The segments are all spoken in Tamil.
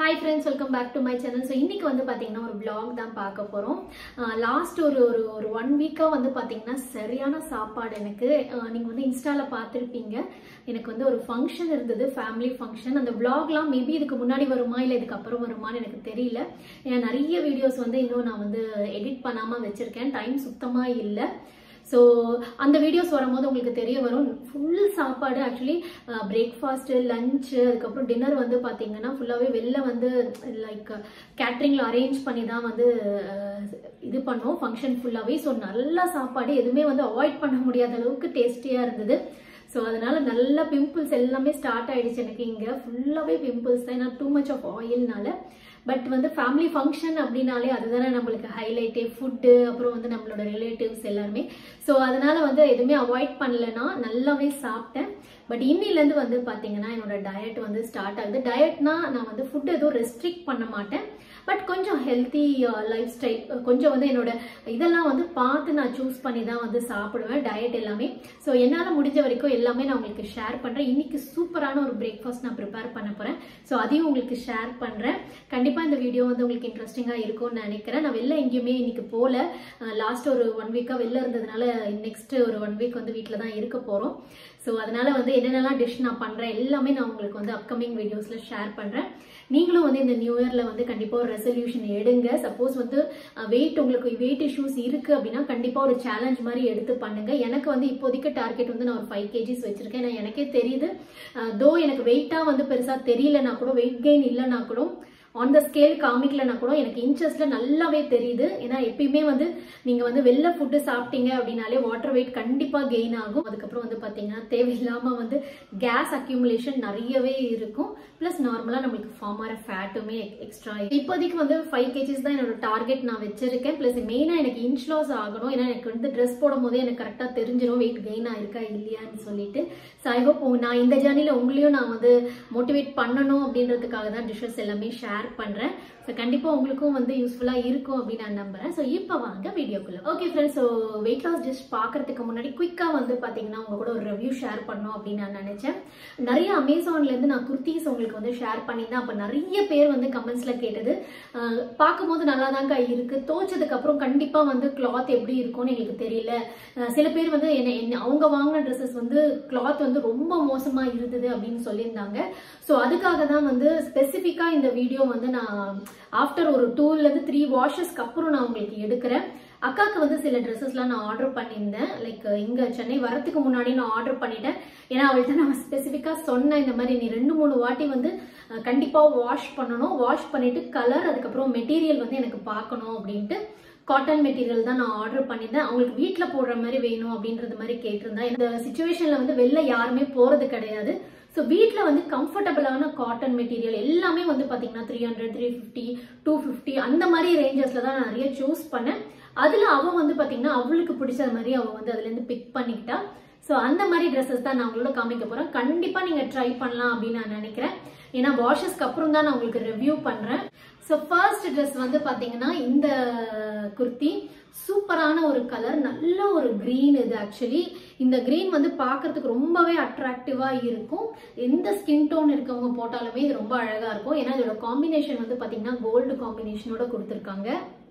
hi friends welcome back to my channel so இன்னைக்கு வந்து பார்த்தீங்கன்னா ஒரு vlog தான் பார்க்க போகிறோம் லாஸ்ட் ஒரு ஒரு ஒரு ஒன் வீக்காக வந்து பார்த்தீங்கன்னா சரியான சாப்பாடு எனக்கு நீங்கள் வந்து இன்ஸ்டாவில் பார்த்துருப்பீங்க எனக்கு வந்து ஒரு ஃபங்க்ஷன் இருந்தது ஃபேமிலி ஃபங்க்ஷன் அந்த vlogலாம் மேபி இதுக்கு முன்னாடி வருமா இல்லை இதுக்கு அப்புறம் வருமான்னு எனக்கு தெரியல ஏன்னா நிறைய வீடியோஸ் வந்து இன்னும் நான் வந்து எடிட் பண்ணாமல் வச்சுருக்கேன் டைம் சுத்தமாக இல்லை ஸோ அந்த வீடியோஸ் வரும்போது உங்களுக்கு தெரிய வரும் ஃபுல் சாப்பாடு ஆக்சுவலி பிரேக்ஃபாஸ்ட்டு லஞ்சு அதுக்கப்புறம் டின்னர் வந்து பார்த்தீங்கன்னா ஃபுல்லாகவே வெளில வந்து லைக் கேட்ரிங்கில் அரேஞ்ச் பண்ணி தான் வந்து அஹ், இது பண்ணோம் ஃபங்க்ஷன் ஃபுல்லாகவே ஸோ நல்ல சாப்பாடு எதுவுமே வந்து அவாய்ட் பண்ண முடியாத அளவுக்கு டேஸ்டியாக இருந்தது ஸோ அதனால நல்ல பிம்பிள்ஸ் எல்லாமே ஸ்டார்ட் ஆயிடுச்சு எனக்கு இங்கே ஃபுல்லாகவே பிம்பிள்ஸ் தான் ஏன்னா டூ மச் ஆஃப் ஆயில்னால பட் வந்து ஃபேமிலி ஃபங்க்ஷன் அப்படின்னாலே அதுதானே நம்மளுக்கு ஹைலைட்டே ஃபுட்டு அப்புறம் வந்து நம்மளோட ரிலேட்டிவ்ஸ் எல்லாருமே ஸோ அதனால வந்து எதுவுமே அவாய்ட் பண்ணலன்னா நல்லாவே சாப்பிட்டேன் பட் இன்னிலேருந்து வந்து பார்த்தீங்கன்னா என்னோட டயட் வந்து ஸ்டார்ட் ஆகுது டயட்னா நான் வந்து ஃபுட் எதுவும் ரெஸ்ட்ரிக்ட் பண்ண மாட்டேன் பட் கொஞ்சம் ஹெல்த்தி லைஃப் ஸ்டைல் கொஞ்சம் வந்து என்னோட இதெல்லாம் வந்து பார்த்து நான் சூஸ் பண்ணி தான் வந்து சாப்பிடுவேன் டயட் எல்லாமே ஸோ என்னால் முடிஞ்ச வரைக்கும் எல்லாமே நான் உங்களுக்கு ஷேர் பண்ணுறேன் இன்னைக்கு சூப்பரான ஒரு பிரேக்ஃபாஸ்ட் நான் ப்ரிப்பேர் பண்ண போகிறேன் ஸோ அதையும் உங்களுக்கு ஷேர் பண்ணுறேன் கண்டிப்பாக இந்த வீடியோ வந்து உங்களுக்கு இன்ட்ரெஸ்டிங்காக இருக்கும்னு நினைக்கிறேன் நான் வெளில எங்கேயுமே இன்னைக்கு போகல லாஸ்ட் ஒரு ஒன் வீக்காக வெளில இருந்ததுனால நெக்ஸ்ட் ஒரு ஒன் வீக் வந்து வீட்டில் தான் இருக்க போகிறோம் ஸோ அதனால வந்து என்னென்னலாம் டிஷ் நான் பண்ணுறேன் எல்லாமே நான் உங்களுக்கு வந்து அப்கமிங் வீடியோஸில் ஷேர் பண்ணுறேன் நீங்களும் வந்து இந்த நியூ இயரில் வந்து கண்டிப்பாக ஒரு ரெசல்யூஷன் எடுங்க சப்போஸ் வந்து வெயிட் உங்களுக்கு வெயிட் இஷ்யூஸ் இருக்குது அப்படின்னா கண்டிப்பாக ஒரு சேலஞ்ச் மாதிரி எடுத்து பண்ணுங்க எனக்கு வந்து இப்போதைக்கு டார்கெட் வந்து நான் ஒரு ஃபைவ் கேஜிஸ் வச்சிருக்கேன் நான் எனக்கே தெரியுது தோ எனக்கு வெயிட்டாக வந்து பெருசாக தெரியலனா கூட வெயிட் கெயின் இல்லைனா கூட ஆன் த ஸ்கேல் காமிக்கலனா கூட எனக்கு இன்ச்சஸ்ல நல்லாவே தெரியுது ஏன்னா எப்பயுமே வந்து நீங்க வந்து வெளில ஃபுட்டு சாப்பிட்டீங்க அப்படின்னாலே வாட்டர் வெயிட் கண்டிப்பா கெயின் ஆகும் அதுக்கப்புறம் வந்து பாத்தீங்கன்னா தேவையில்லாம வந்து கேஸ் அக்யூமுலேஷன் நிறையவே இருக்கும் பிளஸ் நார்மலா நம்மளுக்கு ஃபார்ம் ஆகிற ஃபேட்டுமே எக்ஸ்ட்ரா இப்போதைக்கு வந்து ஃபைவ் கேஜிஸ் தான் என்னோட டார்கெட் நான் வச்சிருக்கேன் பிளஸ் மெயினா எனக்கு இன்ச் லாஸ் ஆகணும் ஏன்னா எனக்கு வந்து ட்ரெஸ் போடும் போதே எனக்கு கரெக்டா தெரிஞ்சிடும் வெயிட் கெயின் ஆயிருக்கா இல்லையான்னு சொல்லிட்டு ஸோ ஐ ஹோப் நான் இந்த ஜேர்னில உங்களையும் நான் வந்து மோட்டிவேட் பண்ணணும் அப்படின்றதுக்காக தான் டிஷ்ஷஸ் எல்லாமே ஷேர் பண்றேன் ஸோ கண்டிப்பா உங்களுக்கும் வந்து யூஸ்ஃபுல்லா இருக்கும் அப்படின்னு நான் நம்புறேன் ஸோ இப்போ வாங்க வீடியோக்குள்ள okay friends so weight loss dish பார்க்கறதுக்கு முன்னாடி குயிக்கா வந்து பாத்தீங்கன்னா உங்க கூட ஒரு ரிவ்யூ ஷேர் பண்ணணும் அப்படின்னு நான் நினைச்சேன் நிறைய அமேசான்ல இருந்து நான் குர்த்திஸ் உங்களுக்கு வந்து ஷேர் பண்ணியிருந்தேன் அப்போ நிறைய பேர் வந்து கமெண்ட்ஸ்ல கேட்டது அஹ், பார்க்கும்போது நல்லா தாங்க இருக்கு தோச்சதுக்கு அப்புறம் கண்டிப்பா வந்து கிளாத் எப்படி இருக்கும்னு எங்களுக்கு தெரியல அஹ், சில பேர் வந்து என்ன என்ன அவங்க வாங்கின ட்ரெஸ்ஸஸ் வந்து கிளாத் வந்து ரொம்ப மோசமா இருந்தது அப்படின்னு சொல்லியிருந்தாங்க ஸோ அதுக்காக தான் வந்து ஸ்பெசிஃபிக்கா இந்த வீடியோ வந்து நான் ஆஃப்டர் ஒரு டூல இருந்து த்ரீ வாஷஸ்க்கு அப்புறம் நான் உங்களுக்கு எடுக்கிறேன் அக்காக்கு வந்து சில ட்ரெஸ்ஸஸ்லாம் நான் ஆர்டர் பண்ணியிருந்தேன் லைக் இங்க சென்னை வரதுக்கு முன்னாடி நான் ஆர்டர் பண்ணிட்டேன் ஏன்னா அவள்கிட்ட நான் ஸ்பெசிஃபிக்கா சொன்னேன் இந்த மாதிரி நீ ரெண்டு மூணு வாட்டி வந்து அஹ், கண்டிப்பா வாஷ் பண்ணணும் வாஷ் பண்ணிட்டு கலர் அதுக்கப்புறம் மெட்டீரியல் வந்து எனக்கு பார்க்கணும் அப்படின்ட்டு காட்டன் மெட்டீரியல் தான் நான் ஆர்டர் பண்ணியிருந்தேன் அவங்களுக்கு வீட்டில் போடுற மாதிரி வேணும் அப்படின்றது மாதிரி கேட்டிருந்தேன் இந்த சுச்சுவேஷன்ல வந்து வெளில யாருமே போறது கிடையாது ஸோ வீட்டில் வந்து கம்ஃபர்டபுளான காட்டன் மெட்டீரியல் எல்லாமே வந்து பார்த்தீங்கன்னா three hundred three fifty two fifty அந்த மாதிரி ரேஞ்சஸில் தான் நான் நிறைய சூஸ் பண்ணேன் அதில் அவள் வந்து பார்த்தீங்கன்னா அவளுக்கு பிடிச்ச மாதிரி அவள் வந்து அதுலேருந்து பிக் பண்ணிக்கிட்டா ஸோ அந்த மாதிரி ட்ரெஸ்ஸஸ் தான் நான் உங்களோட காமிக்க போகிறேன் கண்டிப்பாக நீங்கள் ட்ரை பண்ணலாம் அப்படின்னு நான் நினைக்கிறேன் ஏன்னா வாஷஸ்க்கு அப்புறம் தான் நான் உங்களுக்கு ரிவ்யூ பண்ணுறேன் ஸோ ஃபர்ஸ்ட் ட்ரெஸ் வந்து பார்த்தீங்கன்னா இந்த குர்த்தி சூப்பரான ஒரு கலர் நல்ல ஒரு green இது ஆக்சுவலி இந்த green வந்து பார்க்கறதுக்கு ரொம்பவே அட்ராக்டிவாக இருக்கும் எந்த ஸ்கின் டோன் இருக்கவங்க போட்டாலுமே இது ரொம்ப அழகாக இருக்கும் ஏன்னா இதோட காம்பினேஷன் வந்து பார்த்தீங்கன்னா கோல்டு காம்பினேஷனோட கொடுத்துருக்காங்க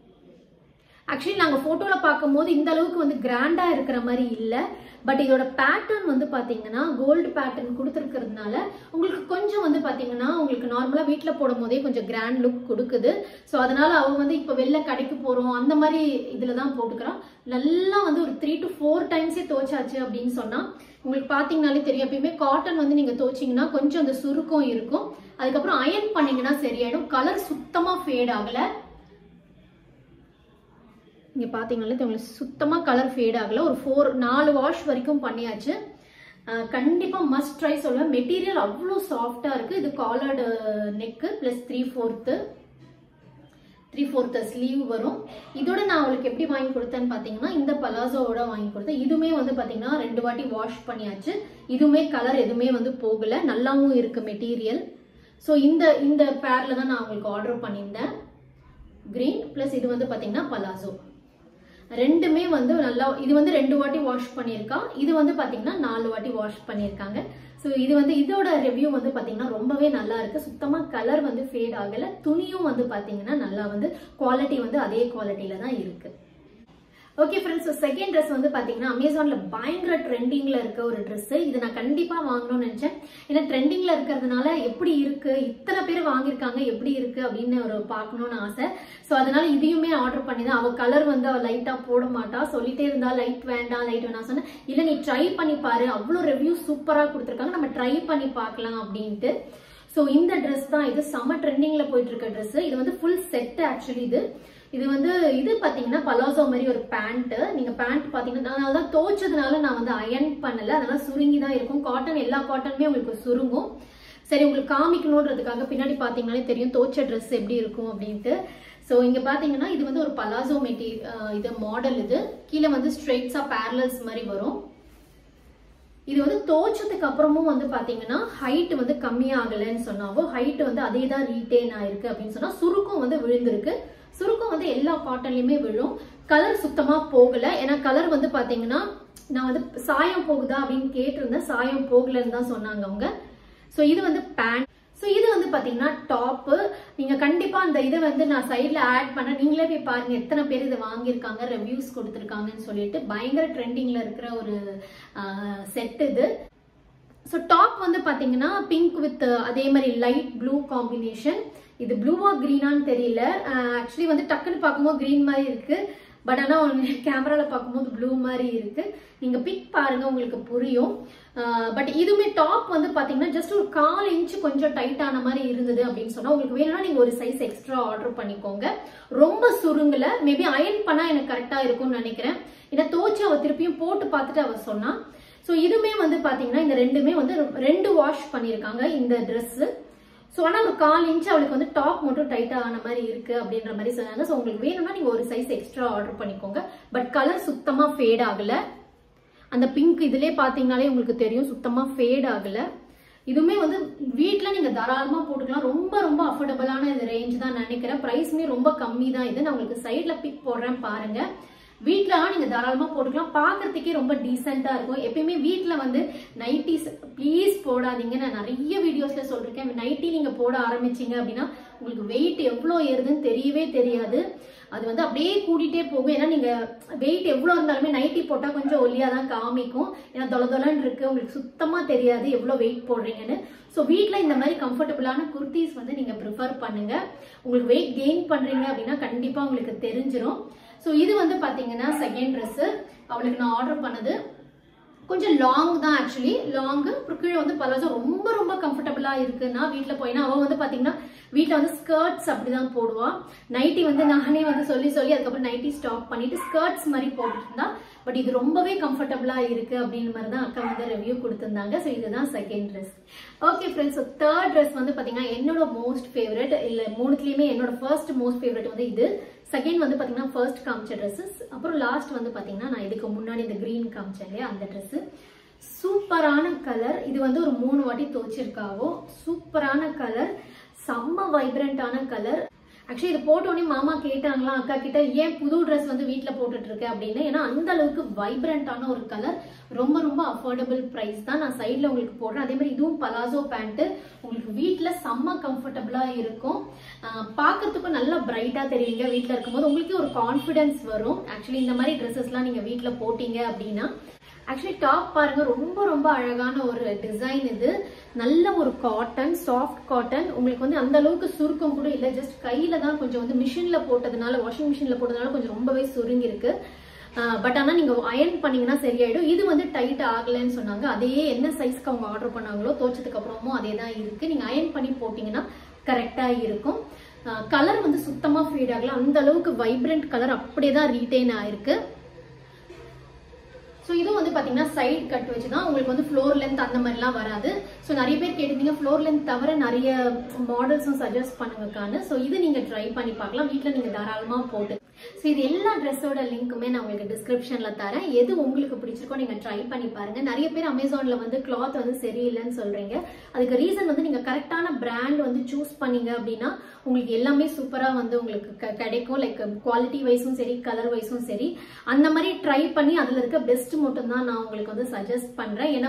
ஆக்சுவலி நாங்கள் ஃபோட்டோவில் பார்க்கும்போது இந்த அளவுக்கு வந்து கிராண்டாக இருக்கிற மாதிரி இல்லை பட் இதோட பேட்டர்ன் வந்து பார்த்தீங்கன்னா கோல்டு பேட்டர்ன் கொடுத்துருக்கிறதுனால உங்களுக்கு கொஞ்சம் வந்து பார்த்தீங்கன்னா உங்களுக்கு நார்மலாக வீட்டில் போடும் போதே கொஞ்சம் கிராண்ட் லுக் கொடுக்குது ஸோ அதனால அவங்க வந்து இப்போ வெளில கடைக்கு போகிறோம் அந்த மாதிரி இதில் தான் போட்டுக்கிறான் நல்லா வந்து ஒரு த்ரீ டு ஃபோர் டைம்ஸே தோச்சாச்சு அப்படின்னு சொன்னால் உங்களுக்கு பார்த்தீங்கனாலே தெரியும் எப்பயுமே காட்டன் வந்து நீங்கள் தோச்சிங்கன்னா கொஞ்சம் அந்த சுருக்கம் இருக்கும் அதுக்கப்புறம் அயன் பண்ணீங்கன்னா சரியாயிடும் கலர் சுத்தமாக ஃபேட் ஆகலை இங்கே பார்த்தீங்கனாலே உங்களுக்கு சுத்தமாக கலர் ஃபேட் ஆகல ஒரு ஃபோர் நாலு வாஷ் வரைக்கும் பண்ணியாச்சு அஹ் கண்டிப்பா மஸ்ட் ட்ரை சொல்லுவேன் மெட்டீரியல் அவ்வளோ சாஃப்டா இருக்கு இது collared neck plus three fourth three fourth sleeve வரும் இதோட நான் அவளுக்கு எப்படி வாங்கி கொடுத்தேன்னு பார்த்தீங்கன்னா இந்த பலாசோவோட வாங்கி கொடுத்தேன் இதுவுமே வந்து பார்த்தீங்கன்னா ரெண்டு வாட்டி வாஷ் பண்ணியாச்சு இதுவுமே கலர் எதுவுமே வந்து போகல நல்லாவும் இருக்கு மெட்டீரியல் ஸோ இந்த இந்த பேர்ல தான் நான் அவங்களுக்கு ஆர்டர் பண்ணியிருந்தேன் கிரீன் ப்ளஸ் இது வந்து பார்த்தீங்கன்னா பலாசோ ரெண்டுமே வந்து நல்லா இது வந்து ரெண்டு வாட்டி வாஷ் பண்ணியிருக்கா இது வந்து பாத்தீங்கன்னா நாலு வாட்டி வாஷ் பண்ணியிருக்காங்க ஸோ இது வந்து இதோட ரிவ்யூ வந்து பாத்தீங்கன்னா ரொம்பவே நல்லா இருக்கு சுத்தமா கலர் வந்து ஃபேட் ஆகல துணியும் வந்து பாத்தீங்கன்னா நல்லா வந்து குவாலிட்டி வந்து அதே குவாலிட்டியில தான் இருக்கு ஓகே ஃப்ரெண்ட்ஸ் செகண்ட் ட்ரெஸ் வந்து பாத்தீங்கன்னா அமேசான்ல பயங்கர ட்ரெண்டிங்ல இருக்க ஒரு Dress இது நான் கண்டிப்பா வாங்கணும்னு நினைச்சேன் ஏன்னா ட்ரெண்டிங்ல இருக்கிறதுனால எப்படி இருக்கு இத்தனை பேர் வாங்கியிருக்காங்க எப்படி இருக்கு அப்படின்னு ஒரு பார்க்கணும்னு ஆசை ஸோ அதனால இதையுமே ஆர்டர் பண்ணி தான் அவ கலர் வந்து அவ லைட்டா போட மாட்டா சொல்லிட்டே இருந்தா லைட் வேண்டாம் லைட் வேணாம் சொன்னேன் இல்ல நீ ட்ரை பண்ணி பாரு அவ்வளோ ரிவ்யூ சூப்பரா கொடுத்துருக்காங்க நம்ம ட்ரை பண்ணி பார்க்கலாம் அப்படின்ட்டு ஸோ இந்த ட்ரெஸ் தான் இது செம்ம ட்ரெண்டிங்ல போயிட்டு இருக்க Dress இது வந்து ஃபுல் செட் ஆக்சுவலி இது இது வந்து இது பாத்தீங்கன்னா பலாசோ மாதிரி ஒரு பேண்ட் நீங்க பேண்ட் பாத்தீங்கன்னா அதனால தான் தோச்சதுனால நான் வந்து அயன் பண்ணல அதனால சுருங்கி தான் இருக்கும் காட்டன் எல்லா காட்டனுமே உங்களுக்கு சுருங்கும் சரி உங்களுக்கு காமிக்கணுன்றதுக்காக பின்னாடி பாத்தீங்கன்னாலே தெரியும் தோச்ச Dress எப்படி இருக்கும் அப்படின்ட்டு ஸோ இங்க பாத்தீங்கன்னா இது வந்து ஒரு பலாசோ மெட்டீரியல் இது மாடல் இது கீழே வந்து ஸ்ட்ரெயிட்ஸா பேரலல்ஸ் மாதிரி வரும் இது வந்து தோச்சதுக்கு அப்புறமும் வந்து பாத்தீங்கன்னா ஹைட் வந்து கம்மியாகலைன்னு சொன்னாவோ ஹைட் வந்து அதே தான் ரீட்டைன் ஆயிருக்கு அப்படின்னு சொன்னா சுருக்கம் வந்து விழுந்திருக்கு சுருக்கம் வந்து எல்லா காட்டன்லயுமே விழும் கலர் சுத்தமா போகல ஏன்னா கலர் வந்து பாத்தீங்கன்னா நான் வந்து சாயம் போகுதா அப்படின்னு கேட்டிருந்தேன் சாயம் போகலன்னு தான் சொன்னாங்க அவங்க ஸோ இது வந்து பேண்ட் ஸோ இது வந்து பாத்தீங்கன்னா டாப்பு நீங்க கண்டிப்பா அந்த இதை வந்து நான் சைட்ல ஆட் பண்ண நீங்களே போய் பாருங்க எத்தனை பேர் இதை வாங்கியிருக்காங்க ரிவ்யூஸ் கொடுத்துருக்காங்கன்னு சொல்லிட்டு பயங்கர ட்ரெண்டிங்ல இருக்கிற ஒரு செட் இது ஸோ டாப் வந்து பாத்தீங்கன்னா பிங்க் வித் அதே மாதிரி லைட் ப்ளூ காம்பினேஷன் இது ப்ளூவா கிரீனான்னு தெரியல ஆக்சுவலி வந்து டக்குன்னு பார்க்கும்போது கிரீன் மாதிரி இருக்கு பட் ஆனால் கேமரால பார்க்கும்போது ப்ளூ மாதிரி இருக்கு நீங்க பிக் பாருங்க உங்களுக்கு புரியும் பட் இதுவுமே டாப் வந்து பாத்தீங்கன்னா ஜஸ்ட் ஒரு கால் இன்ச் கொஞ்சம் டைட் ஆன மாதிரி இருந்தது அப்படின்னு சொன்னா உங்களுக்கு வேணும்னா நீங்க ஒரு சைஸ் எக்ஸ்ட்ரா ஆர்டர் பண்ணிக்கோங்க ரொம்ப சுருங்கல மேபி அயன் பண்ணா எனக்கு கரெக்டா இருக்கும்னு நினைக்கிறேன் ஏன்னா தோச்சு அவ திருப்பியும் போட்டு பார்த்துட்டு அவ சொன்னா ஸோ இதுமே வந்து பாத்தீங்கன்னா இந்த ரெண்டுமே வந்து ரெண்டு வாஷ் பண்ணியிருக்காங்க இந்த Dress ஸோ ஆனால் ஒரு கால் இன்ச் அவளுக்கு வந்து டாப் மட்டும் டைட்டாக ஆன மாதிரி இருக்கு அப்படின்ற மாதிரி சொன்னாங்க ஸோ உங்களுக்கு வேணும்னா நீங்கள் ஒரு சைஸ் எக்ஸ்ட்ரா ஆர்டர் பண்ணிக்கோங்க பட் கலர் சுத்தமாக ஃபேட் ஆகலை அந்த பிங்க் இதுலேயே பார்த்தீங்கனாலே உங்களுக்கு தெரியும் சுத்தமாக ஃபேட் ஆகலை இதுவுமே வந்து வீட்டில் நீங்கள் தாராளமாக போட்டுக்கலாம் ரொம்ப ரொம்ப அஃபோர்டபுளான இது ரேஞ்ச் தான் நினைக்கிறேன் ப்ரைஸுமே ரொம்ப கம்மி தான் இது நான் உங்களுக்கு சைடில் பிக் போடுறேன் பாருங்க வீட்டில் நீங்க தாராளமா போட்டுக்கலாம் பார்க்கறதுக்கே ரொம்ப டீசெண்டா இருக்கும் எப்பயுமே வீட்ல வந்து நைட்டிஸ் ப்ளீஸ் போடாதீங்க நான் நிறைய வீடியோஸ்ல சொல்லிருக்கேன் நைட்டி நீங்க போட ஆரம்பிச்சீங்க அப்படின்னா உங்களுக்கு வெயிட் எவ்வளோ ஏறுதுன்னு தெரியவே தெரியாது அது வந்து அப்படியே கூட்டிகிட்டே போகும் ஏன்னா நீங்க வெயிட் எவ்வளோ இருந்தாலுமே நைட்டி போட்டால் கொஞ்சம் ஒல்லியாக தான் காமிக்கும் ஏன்னா தொல தொலன்னு இருக்கு உங்களுக்கு சுத்தமாக தெரியாது எவ்வளோ வெயிட் போடுறீங்கன்னு ஸோ வீட்டில் இந்த மாதிரி கம்ஃபர்டபுளான குர்த்திஸ் வந்து நீங்க ப்ரிஃபர் பண்ணுங்க உங்களுக்கு வெயிட் கெயின் பண்றீங்க அப்படின்னா கண்டிப்பாக உங்களுக்கு தெரிஞ்சிரும் ஸோ இது வந்து பார்த்தீங்கன்னா செகண்ட் ட்ரெஸ்ஸு அவளுக்கு நான் ஆர்டர் பண்ணது கொஞ்சம் லாங் தான் ஆக்சுவலி லாங்கு அப்புறம் கீழே வந்து பலாசோ ரொம்ப ரொம்ப கம்ஃபர்டபுளா இருக்குன்னா வீட்டில் போயினா அவள் வந்து பார்த்தீங்கன்னா வீட்டில் வந்து ஸ்கர்ட்ஸ் அப்படிதான் போடுவா நைட்டி வந்து நானே வந்து சொல்லி சொல்லி அதுக்கப்புறம் நைட்டி ஸ்டாப் பண்ணிட்டு ஸ்கர்ட்ஸ் மாதிரி போட்டுட்டு இருந்தா பட் இது ரொம்பவே கம்ஃபர்டபுளா இருக்கு அப்படின்னு மாதிரி தான் அக்கா வந்து ரிவ்யூ கொடுத்துருந்தாங்க ஸோ இதுதான் second dress okay friends so third dress வந்து பார்த்தீங்கன்னா என்னோட மோஸ்ட் ஃபேவரட் இல்லை மூணுத்துலேயுமே என்னோட ஃபர்ஸ்ட் மோஸ்ட் ஃபேவரட் வந்து இது செகண்ட் வந்து பார்த்தீங்கன்னா ஃபர்ஸ்ட் காமிச்ச ட்ரெஸ்ஸஸ் அப்புறம் லாஸ்ட் வந்து பார்த்தீங்கன்னா நான் இதுக்கு முன்னாடி இந்த க்ரீன் காமிச்சேன் இல்லையா அந்த ட்ரெஸ்ஸு சூப்பரான கலர் இது வந்து ஒரு மூணு வாட்டி துவச்சிருக்காவோ சூப்பரான கலர் செம்ம வைப்ரண்டான கலர் ஆக்சுவலி இது போட்டோடனே மாமா கேட்டாங்களா அக்கா கிட்ட ஏன் புது ட்ரெஸ் வந்து வீட்டில் போட்டுட்டு இருக்க அப்படின்னு ஏன்னா அந்த அளவுக்கு வைப்ரண்டான ஒரு கலர் ரொம்ப ரொம்ப அஃபோர்டபுள் ப்ரைஸ் தான் நான் சைடில் உங்களுக்கு போடுறேன் அதே மாதிரி இதுவும் பலாசோ பேண்ட்டு உங்களுக்கு வீட்டில் செம்ம கம்ஃபர்டபுளாக இருக்கும் பார்க்கறதுக்கும் நல்லா பிரைட்டாக தெரியுங்க வீட்டில் இருக்கும்போது உங்களுக்கு ஒரு கான்ஃபிடன்ஸ் வரும் ஆக்சுவலி இந்த மாதிரி ட்ரெஸ்ஸஸ்லாம் நீங்கள் வீட்டில் போட்டீங்க அப்படின்னா ஆக்சுவலி டாப் பாருங்க ரொம்ப ரொம்ப அழகான ஒரு டிசைன் இது நல்ல ஒரு காட்டன் சாஃப்ட் காட்டன் உங்களுக்கு வந்து அந்த அளவுக்கு சுருக்கம் கூட இல்லை ஜஸ்ட் கையில தான் கொஞ்சம் வந்து மிஷின்ல போட்டதுனால வாஷிங் மிஷின்ல போட்டதுனால கொஞ்சம் ரொம்பவே சுருங்கி இருக்கு பட் ஆனால் நீங்கள் அயன் பண்ணீங்கன்னா சரியாயிடும் இது வந்து டைட் ஆகலைன்னு சொன்னாங்க அதே என்ன சைஸ்க்கு அவங்க ஆர்டர் பண்ணாங்களோ தோச்சதுக்கு அப்புறமும் அதே தான் இருக்கு நீங்கள் அயன் பண்ணி போட்டிங்கன்னா கரெக்டாக இருக்கும் கலர் வந்து சுத்தமாக ஃபீட் ஆகல அந்த அளவுக்கு வைப்ரண்ட் கலர் அப்படியே தான் ரீட்டைன் ஆயிருக்கு ஸோ இதுவும் வந்து பார்த்தீங்கன்னா சைட் கட் வச்சு தான் உங்களுக்கு வந்து ஃப்ளோர் லென்த் அந்த மாதிரிலாம் வராது ஸோ நிறைய பேர் கேட்டிருந்தீங்க ஃப்ளோர் லென்த் தவிர நிறைய மாடல்ஸும் சஜஸ்ட் பண்ணுங்கக்கான்னு ஸோ இது நீங்கள் ட்ரை பண்ணி பார்க்கலாம் வீட்டில் நீங்கள் தாராளமாக போட்டு ஸோ இது எல்லா ட்ரெஸ்ஸோட லிங்க்குமே நான் உங்களுக்கு டிஸ்கிரிப்ஷனில் தரேன் எது உங்களுக்கு பிடிச்சிருக்கோ நீங்கள் ட்ரை பண்ணி பாருங்க நிறைய பேர் அமேசானில் வந்து கிளாத் வந்து சரியில்லைன்னு சொல்கிறீங்க அதுக்கு ரீசன் வந்து நீங்கள் கரெக்டான பிராண்ட் வந்து சூஸ் பண்ணீங்க அப்படின்னா உங்களுக்கு எல்லாமே சூப்பராக வந்து உங்களுக்கு க- கிடைக்கும் லைக் குவாலிட்டி வைஸும் சரி கலர் வைஸும் சரி அந்த மாதிரி ட்ரை பண்ணி அதில் இருக்க பெஸ்ட் மட்டும் தான் நான் உங்களுக்கு வந்து சஜஸ்ட் பண்ணுறேன் ஏன்னா வந்து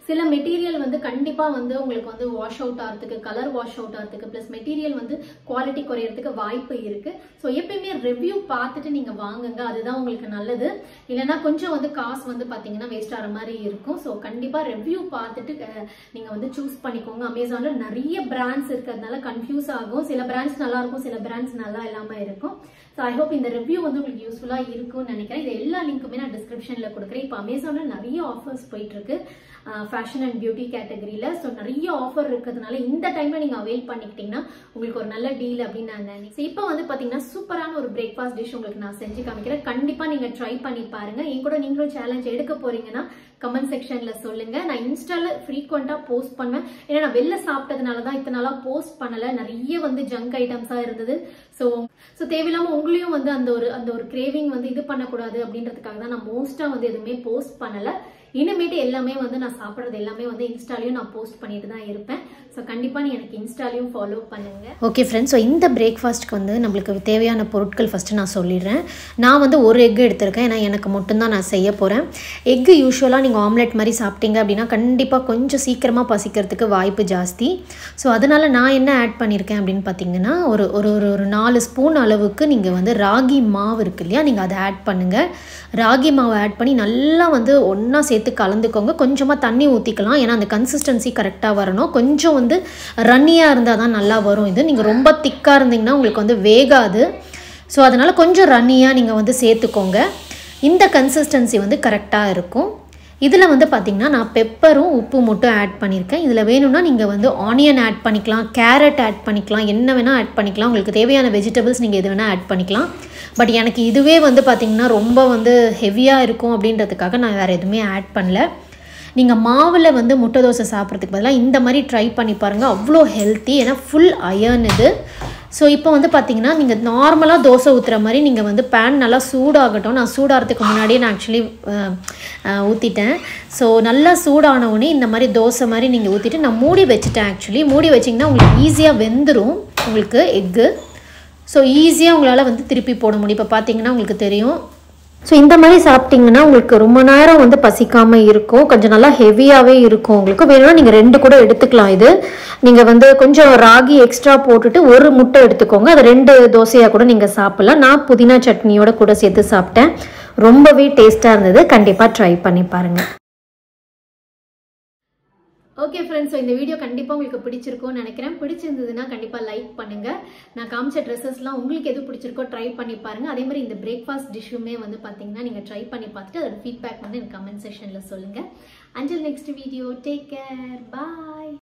சில மெட்டீரியல் வந்து கண்டிப்பா வந்து உங்களுக்கு வந்து வாஷ் அவுட் ஆகிறதுக்கு கலர் வாஷ் அவுட் ஆகிறதுக்கு ப்ளஸ் மெட்டீரியல் வந்து குவாலிட்டி குறையறதுக்கு வாய்ப்பு இருக்கு ஸோ எப்பயுமே ரிவ்யூ பார்த்துட்டு நீங்க வாங்குங்க அதுதான் உங்களுக்கு நல்லது இல்லைன்னா கொஞ்சம் வந்து காசு வந்து பாத்தீங்கன்னா வேஸ்ட் ஆகிற மாதிரி இருக்கும் ஸோ கண்டிப்பா ரிவ்யூ பார்த்துட்டு அஹ், நீங்க வந்து சூஸ் பண்ணிக்கோங்க அமேசான்ல நிறைய பிராண்ட்ஸ் இருக்கிறதுனால கன்ஃபியூஸ் ஆகும் சில பிராண்ட்ஸ் நல்லா இருக்கும் சில பிராண்ட்ஸ் நல்லா இல்லாம இருக்கும் ஸோ ஐ ஹோப் இந்த ரிவ்யூ வந்து உங்களுக்கு யூஸ்ஃபுல்லா இருக்கும்னு நினைக்கிறேன் இது எல்லா லிங்க்குமே நான் டிஸ்கிரிப்ஷன்ல கொடுக்குறேன் இப்போ அமேசான்ல நிறைய ஆஃபர்ஸ் போயிட்டு இருக்கு ஃபேஷன் அண்ட் பியூட்டி கேட்டகரியில ஸோ நிறைய ஆஃபர் இருக்கிறதுனால இந்த டைம்ல நீங்க அவைல் பண்ணிக்கிட்டீங்கன்னா உங்களுக்கு ஒரு நல்ல டீல் அப்படின்னு நான் நினைக்கிறேன் இப்போ வந்து பாத்தீங்கன்னா சூப்பரான ஒரு பிரேக்ஃபாஸ்ட் டிஷ் உங்களுக்கு நான் செஞ்சு காமிக்கிறேன் கண்டிப்பா நீங்க ட்ரை பண்ணி பாருங்க என் கூட நீங்களும் சேலஞ்ச் எடுக்க போறீங்கன்னா கமெண்ட் செக்ஷன்ல சொல்லுங்க நான் இன்ஸ்டால ஃப்ரீக்வெண்டா போஸ்ட் பண்ணுவேன் ஏன்னா நான் வெளில சாப்பிட்டதுனால தான் இத்தனை நாளா போஸ்ட் பண்ணல நிறைய வந்து ஜங்க் ஐட்டம்ஸா இருந்தது ஸோ ஸோ தேவையில்லாம உங்களையும் வந்து அந்த ஒரு அந்த ஒரு கிரேவிங் வந்து இது பண்ணக்கூடாது அப்படின்றதுக்காக தான் நான் மோஸ்டா வந்து எதுவுமே போஸ்ட் பண்ணல இனிமேட்டு எல்லாமே வந்து நான் சாப்பிட்றது எல்லாமே வந்து இன்ஸ்டாலையும் நான் போஸ்ட் பண்ணிட்டு தான் இருப்பேன் ஸோ கண்டிப்பா நீ எனக்கு இன்ஸ்டாலையும் ஃபாலோ பண்ணுங்க ஓகே ஃப்ரெண்ட்ஸ் ஸோ இந்த பிரேக்ஃபாஸ்ட்க்கு வந்து நம்மளுக்கு தேவையான பொருட்கள் ஃபஸ்ட்டு நான் சொல்லிடுறேன் நான் வந்து ஒரு எக் எடுத்திருக்கேன் ஏன்னா எனக்கு மட்டும்தான் நான் செய்ய போகிறேன் எக்கு யூஸ்வலாக நீங்கள் ஆம்லெட் மாதிரி சாப்பிட்டீங்க அப்படின்னா கண்டிப்பாக கொஞ்சம் சீக்கிரமாக பசிக்கிறதுக்கு வாய்ப்பு ஜாஸ்தி ஸோ அதனால் நான் என்ன ஆட் பண்ணியிருக்கேன் அப்படின்னு பார்த்தீங்கன்னா ஒரு ஒரு ஒரு ஒரு நாலு ஸ்பூன் அளவுக்கு நீங்கள் வந்து ராகி மாவு இருக்கு இல்லையா நீங்கள் அதை ஆட் பண்ணுங்கள் ராகி மாவை ஆட் பண்ணி நல்லா வந்து ஒன்றா சேர்த்து கலந்துக்கோங்க கொஞ்சமாக தண்ணி ஊற்றிக்கலாம் ஏன்னா அந்த கன்சிஸ்டன்சி கரெக்டாக வரணும் கொஞ்சம் வந்து ரன்னியாக இருந்தால் தான் நல்லா வரும் இது நீங்கள் ரொம்ப திக்காக இருந்தீங்கன்னா உங்களுக்கு வந்து வேகாது ஸோ அதனால் கொஞ்சம் ரன்னியாக நீங்கள் வந்து சேர்த்துக்கோங்க இந்த கன்சிஸ்டன்சி வந்து கரெக்டாக இருக்கும் இதில் வந்து பார்த்திங்கன்னா நான் பெப்பரும் உப்பு மட்டும் ஆட் பண்ணியிருக்கேன் இதில் வேணும்னா நீங்கள் வந்து ஆனியன் ஆட் பண்ணிக்கலாம் கேரட் ஆட் பண்ணிக்கலாம் என்ன வேணால் ஆட் பண்ணிக்கலாம் உங்களுக்கு தேவையான வெஜிடபிள்ஸ் நீங்கள் எது வேணால் ஆட் பண்ணிக்கலாம் பட் எனக்கு இதுவே வந்து பார்த்திங்கன்னா ரொம்ப வந்து ஹெவியாக இருக்கும் அப்படின்றதுக்காக நான் வேறு எதுவுமே ஆட் பண்ணல நீங்கள் மாவில் வந்து முட்டை தோசை சாப்பிட்றதுக்கு பதிலாக இந்த மாதிரி ட்ரை பண்ணி பாருங்கள் அவ்வளோ ஹெல்த்தி ஏன்னா ஃபுல் அயர்ன் இது ஸோ இப்போ வந்து பார்த்தீங்கன்னா நீங்கள் நார்மலாக தோசை ஊற்றுற மாதிரி நீங்கள் வந்து பேன் நல்லா சூடாகட்டும் நான் சூடாகிறதுக்கு முன்னாடியே நான் ஆக்சுவலி ஊற்றிட்டேன் ஸோ நல்லா சூடான உடனே இந்த மாதிரி தோசை மாதிரி நீங்கள் ஊற்றிட்டு நான் மூடி வச்சுட்டேன் ஆக்சுவலி மூடி வச்சிங்கன்னா உங்களுக்கு ஈஸியாக வெந்துடும் உங்களுக்கு எக்கு ஸோ ஈஸியாக உங்களால் வந்து திருப்பி போட முடியும் இப்போ பார்த்தீங்கன்னா உங்களுக்கு தெரியும் ஸோ இந்த மாதிரி சாப்பிட்டீங்கன்னா உங்களுக்கு ரொம்ப நேரம் வந்து பசிக்காமல் இருக்கும் கொஞ்சம் நல்லா ஹெவியாகவே இருக்கும் உங்களுக்கு வேணும்னா நீங்கள் ரெண்டு கூட எடுத்துக்கலாம் இது நீங்கள் வந்து கொஞ்சம் ராகி எக்ஸ்ட்ரா போட்டுட்டு ஒரு முட்டை எடுத்துக்கோங்க அது ரெண்டு தோசையாக கூட நீங்கள் சாப்பிட்லாம் நான் புதினா சட்னியோட கூட சேர்த்து சாப்பிட்டேன் ரொம்பவே டேஸ்ட்டாக இருந்தது கண்டிப்பாக ட்ரை பண்ணி பாருங்கள் ஓகே ஃப்ரெண்ட்ஸ் ஸோ இந்த வீடியோ கண்டிப்பாக உங்களுக்கு பிடிச்சிருக்கும்னு நினைக்கிறேன் பிடிச்சிருந்ததுன்னா கண்டிப்பாக லைக் பண்ணுங்க நான் காமிச்ச ட்ரெஸ்ஸஸ்லாம் உங்களுக்கு எது பிடிச்சிருக்கோ ட்ரை பண்ணி பாருங்க அதே மாதிரி இந்த பிரேக்ஃபாஸ்ட் டிஷ்ஷுமே வந்து பார்த்தீங்கன்னா நீங்கள் ட்ரை பண்ணி பார்த்துட்டு அதோட ஃபீட்பேக் வந்து எனக்கு கமெண்ட் செக்ஷனில் சொல்லுங்க until next video take care பாய்